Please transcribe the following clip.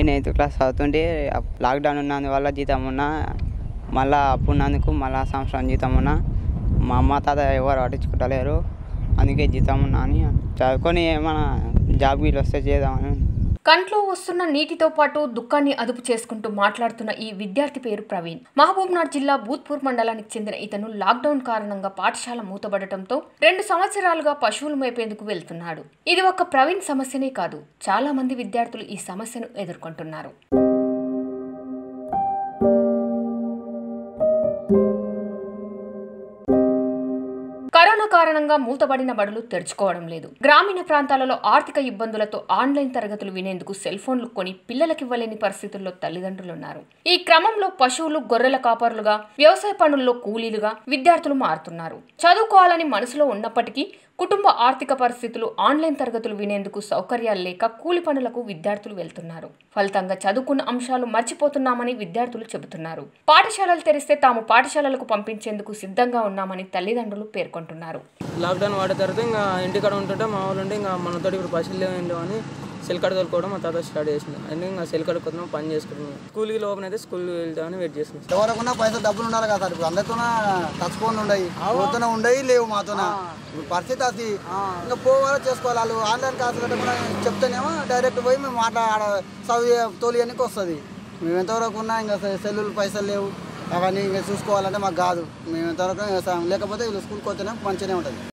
నేను eighth class చదువుతుంటే అప్- లాక్డౌన్ ఉన్నందువల్ల జీతం ఉన్నా మళ్ళా అప్పు ఉన్నందుకు మళ్ళా సంవత్సరం జీతం ఉన్నా మా అమ్మ తాత ఎవరు పట్టించుకుంటలేరు అందుకే జీతం ఉన్నా అని చదువుకొని ఏమైనా జాబ్ వీలు వస్తే చేద్దామని కంట్లో వస్తున్న నీటితో పాటు దుఃఖాన్ని అదుపు చేసుకుంటూ మాట్లాడుతున్న ఈ విద్యార్థి పేరు ప్రవీణ్ మహబూబ్నాథ్ జిల్లా భూత్పూర్ మండలానికి చెందిన ఇతను లాక్డౌన్ కారణంగా పాఠశాల మూతబడటంతో రెండు సంవత్సరాలుగా పశువులు మేపేందుకు వెళ్తున్నాడు ఇది ఒక్క ప్రవీణ్ సమస్యనే కాదు చాలా మంది విద్యార్థులు ఈ సమస్యను ఎదుర్కొంటున్నారు కరోనా కారణంగా మూతబడిన బడులు తెరుచుకోవడం లేదు గ్రామీణ ప్రాంతాలలో ఆర్థిక ఇబ్బందులతో ఆన్లైన్ తరగతులు వినేందుకు సెల్ ఫోన్లు కొని పిల్లలకివ్వలేని పరిస్థితుల్లో తల్లిదండ్రులున్నారు ఈ క్రమంలో పశువులు గొర్రెల కాపరులుగా వ్యవసాయ పనుల్లో కూలీలుగా విద్యార్థులు మారుతున్నారు చదువుకోవాలని మనసులో ఉన్నప్పటికీ కుటుంబ ఆర్థిక పరిస్థితులు ఆన్లైన్ తరగతులు వినేందుకు సౌకర్యాలు లేక కూలి పనులకు విద్యార్థులు వెళ్తున్నారు ఫలితంగా చదువుకున్న అంశాలు మర్చిపోతున్నామని విద్యార్థులు చెబుతున్నారు పాఠశాలలు తెరిస్తే తాము పాఠశాలలకు పంపించేందుకు సిద్ధంగా ఉన్నామని తల్లిదండ్రులు పేర్కొంటున్నారు లాక్డౌన్ వాడిన తర్వాత ఇంకా ఇంటికాడ ఉంటుంటే మా వాళ్ళు ఉంటే ఇంకా మనతో ఇప్పుడు పైసలు లేవు అని సెల్ కార్డు తోలుకోవడం మా తాత స్టార్ట్ చేసింది అంటే ఇంకా సెల్ కార్డు కొత్త పని చేసుకుంటున్నాం స్కూల్కి లోపల అయితే స్కూల్ వెళ్తామని వెయిట్ చేస్తున్నాం ఎవరకున్నా పైసలు డబ్బులు ఉండాలి కదా సార్ ఇప్పుడు అందరితోన టచ్ ఫోన్ ఉండయి ఎవరితోనే ఉండయి లేవు మాతోన ఇప్పుడు పరిస్థితి అది ఇంకా పోవాలి చేసుకోవాలి వాళ్ళు ఆన్లైన్ క్లాసులు అంటే కూడా చెప్తేనేమో డైరెక్ట్ పోయి మేము మాట్లాడ చదివి తోలియనికి వస్తుంది మేము ఎంతవరకు ఉన్నా ఇంకా సెల్లులు పైసలు లేవు అవన్నీ ఇంకా చూసుకోవాలంటే మాకు కాదు మేము ఎంతవరకు వ్యవసాయం లేకపోతే వీళ్ళు స్కూల్కి వస్తేనే మంచిగానే ఉంటుంది